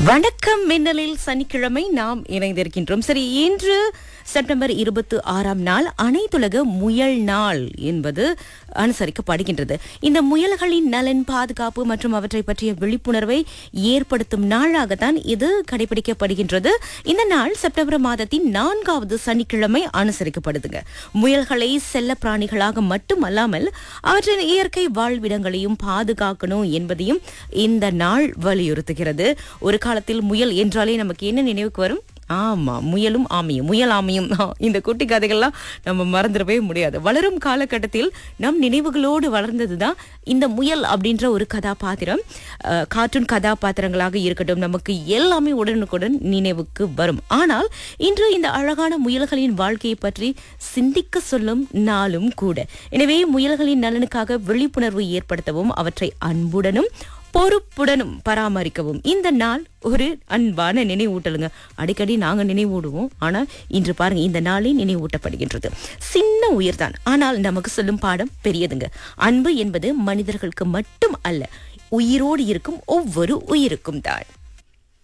வணக்கம் மின்னலில் சனிக்கிழமை நாம் இணைந்திருக்கின்றோம் சரி இன்று செப்டம்பர் இருபத்தி ஆறாம் நாள் அனைத்துலக முயல் நாள் என்பது அனுசரிக்கப்படுகின்றது இந்த முயல்களின் நலன் பாதுகாப்பு மற்றும் அவற்றை பற்றிய விழிப்புணர்வை ஏற்படுத்தும் நாளாகத்தான் இது கடைபிடிக்கப்படுகின்றது இந்த நாள் செப்டம்பர் மாதத்தின் நான்காவது சனிக்கிழமை அனுசரிக்கப்படுதுங்க முயல்களை செல்ல பிராணிகளாக மட்டுமல்லாமல் அவற்றின் இயற்கை வாழ்விடங்களையும் பாதுகாக்கணும் என்பதையும் இந்த நாள் வலியுறுத்துகிறது ஒரு காலத்தில் முயல் என்றாலே நமக்கு என்ன நினைவுக்கு வரும் ஆமா முயலும் ஆமையும் முயல் ஆமையும் ஆ, இந்த குட்டி கதைகள்லாம் நம்ம மறந்துடவே முடியாது வளரும் காலகட்டத்தில் நம் நினைவுகளோடு வளர்ந்ததுதான் இந்த முயல் அப்படின்ற ஒரு கதாபாத்திரம் அஹ், கார்ட்டூன் கதாபாத்திரங்களாக இருக்கட்டும் நமக்கு எல்லாமே உடனுக்குடன் நினைவுக்கு வரும் ஆனால் இன்று இந்த அழகான முயல்களின் வாழ்க்கையை பற்றி சிந்திக்க சொல்லும் நாளும் கூட எனவே முயல்களின் நலனுக்காக விழிப்புணர்வு ஏற்படுத்தவும் அவற்றை அன்புடனும் பொறுப்புடனும் பராமரிக்கவும் இந்த நாள் ஒரு அன்பான நினைவூட்டலுங்க அடிக்கடி நாங்க நினைவூடுவோம் ஆனா இன்று பாருங்க இந்த நாளே நினைவூட்டப்படுகின்றது சின்ன உயிர்தான் ஆனால் நமக்கு சொல்லும் பாடம் பெரியதுங்க அன்பு என்பது மனிதர்களுக்கு மட்டும் அல்ல உயிரோடு இருக்கும் ஒவ்வொரு உயிருக்கும் தான்